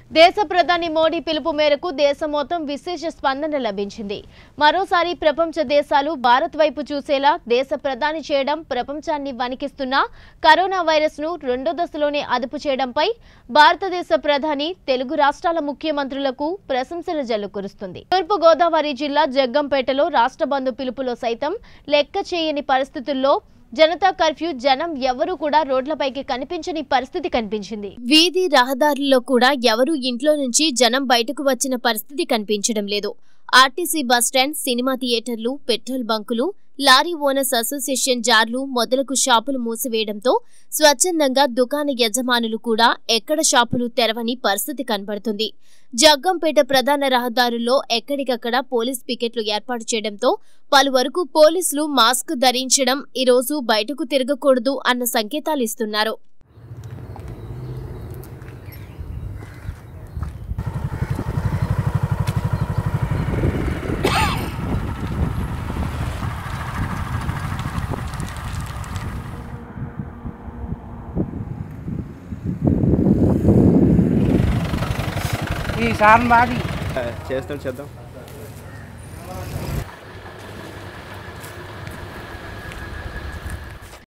దేశ ప్రధాని మోడీ పిలుపు మేరకు దేశం మొత్తం విశేష స్పందన లభించింది మరోసారి ప్రపంచ దేశాలు భారత్ వైపు చూసేలా దేశ ప్రధాని చేయడం ప్రపంచాన్ని వణికిస్తున్న కరోనా వైరస్ ను రెండో దశలోనే అదుపు చేయడంపై భారతదేశ ప్రధాని తెలుగు రాష్ట్రాల ముఖ్యమంత్రులకు ప్రశంసల జల్లు కురుస్తుంది తూర్పు గోదావరి జిల్లా జగ్గంపేటలో రాష్ట్ర బంధు పిలుపులో సైతం లెక్క చేయని పరిస్థితుల్లో జనతా కర్ఫ్యూ జనం ఎవరూ కూడా రోడ్లపైకి కనిపించని పరిస్థితి కనిపించింది వీధి రహదారుల్లో కూడా ఎవరూ ఇంట్లో నుంచి జనం బయటకు వచ్చిన పరిస్థితి కనిపించడం లేదు ఆర్టీసీ బస్టాండ్ సినిమా థియేటర్లు పెట్రోల్ బంకులు లారీ ఓనర్స్ అసోసియేషన్ జార్లు మొదలగు షాపులు మూసివేయడంతో స్వచ్ఛందంగా దుకాణ యజమానులు కూడా ఎక్కడ షాపులు తెరవని పరిస్థితి కనబడుతుంది జగ్గంపేట ప్రధాన రహదారుల్లో ఎక్కడికక్కడ పోలీస్ పికెట్లు ఏర్పాటు చేయడంతో పలువరకు పోలీసులు మాస్క్ ధరించడం ఈరోజు బయటకు తిరగకూడదు అన్న సంకేతాలు ఇస్తున్నారు ఈ సార్ని బాగా చేస్తాం చేద్దాం